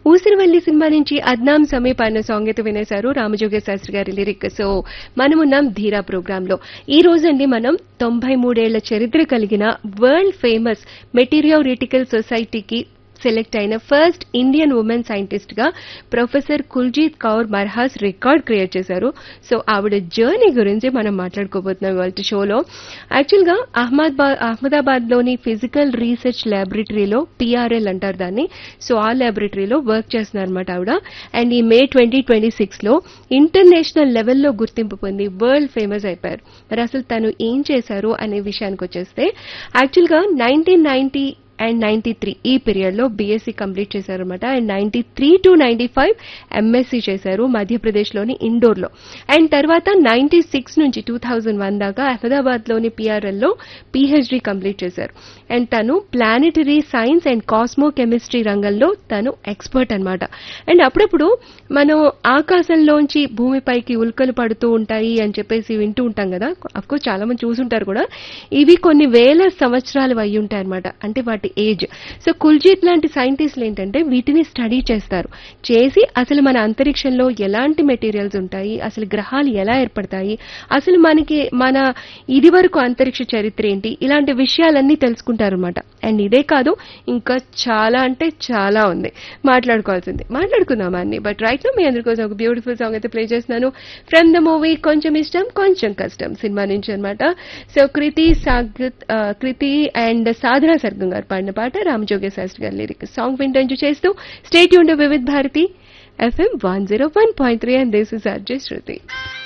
ఊసిరివల్లి cinema నుంచి అద్నాం సమీప్ అన్న song అయితే వినేశారు రామజోగ శాస్త్రి గారి లిరిక్ సో మనమున్నాం ధీరా ప్రోగ్రామ్ లో ఈ రోజండి మనం తొంభై మూడేళ్ల చరిత్ర కలిగిన వరల్డ్ ఫేమస్ మెటీరియోరిటికల్ సొసైటీకి సెలెక్ట్ అయిన ఫస్ట్ ఇండియన్ ఉమెన్ సైంటిస్ట్ గా professor Kuljeet Kaur Marhas record create చేశారు సో ఆవిడ జర్నీ గురించి మనం మాట్లాడుకోబోతున్నాం ఇవాళ షోలో యాక్చువల్ గా అహ్మదాబాద్ అహ్మదాబాద్ లోని ఫిజికల్ రీసెర్చ్ ల్యాబొరేటరీలో పిఆర్ఎల్ అంటారు దాన్ని సో ఆ ల్యాబొరేటరీలో వర్క్ చేస్తున్నారు అనమాట ఆవిడ అండ్ ఈ మే ట్వంటీ ట్వంటీ సిక్స్ లో ఇంటర్నేషనల్ లెవెల్లో గుర్తింపు పొంది వరల్డ్ ఫేమస్ అయిపోయారు మరి అసలు తను ఏం చేశారు అనే విషయానికి వచ్చేస్తే యాక్చువల్ గా nineteen ninety and ninety three ఈ పీరియడ్ లో బీఎస్సీ కంప్లీట్ చేశారనమాట and ninety three to ninety five MSc చేశారు మధ్యప్రదేశ్ లోని ఇండోర్ లో అండ్ తర్వాత నైన్టీ సిక్స్ నుంచి టూ థౌజండ్ వన్ దాకా అహ్మదాబాద్ లోని పిఆర్ఎల్ లో పిహెచ్డి కంప్లీట్ చేశారు అండ్ తను planetary science and cosmo chemistry రంగంలో తను ఎక్స్పర్ట్ అన్నమాట అండ్ అప్పుడప్పుడు మనం ఆకాశంలోంచి భూమిపైకి ఉల్కలు పడుతూ ఉంటాయి అని చెప్పేసి వింటూ ఉంటాం కదా అఫ్కోర్స్ చాలా మంది చూసుంటారు కూడా ఇవి కొన్ని వేల సంవత్సరాలు అయి ఉంటాయి అనమాట అంటే వాటి ఏజ్ సో కుల్జీత్ లాంటి సైంటిస్టులు ఏంటంటే వీటిని స్టడీ చేస్తారు చేసి అసలు మన అంతరిక్షంలో ఎలాంటి మెటీరియల్స్ ఉంటాయి అసలు గ్రహాలు ఎలా ఏర్పడతాయి అసలు మనకి మన ఇది వరకు అంతరిక్ష చరిత్ర ఏంటి ఇలాంటి విషయాలన్నీ తెలుసుకుంటారనమాట అండ్ ఇదే కాదు ఇంకా చాలా అంటే చాలా ఉంది మాట్లాడుకోవాల్సింది మాట్లాడుకుందాం అన్ని బట్ రైట్ లో మీ అందరి కోసం ఒక బ్యూటిఫుల్ సాంగ్ అయితే ప్లే చేస్తున్నాను ఫ్రమ్ ద మూవీ కొంచెం ఇష్టం కొంచెం కష్టం సినిమా నుంచి అనమాట సో కృతి సాగత్ ఆ, కృతి అండ్ సాధనా సర్గం గారు పాడిన పాట రామజోగే శాస్త్రి గారి లిరిక్ సాంగ్ వింటూ చేస్తూ స్టేట్ యూన్ Vividh Bharati FM one zero one point three and this is RJ Shruti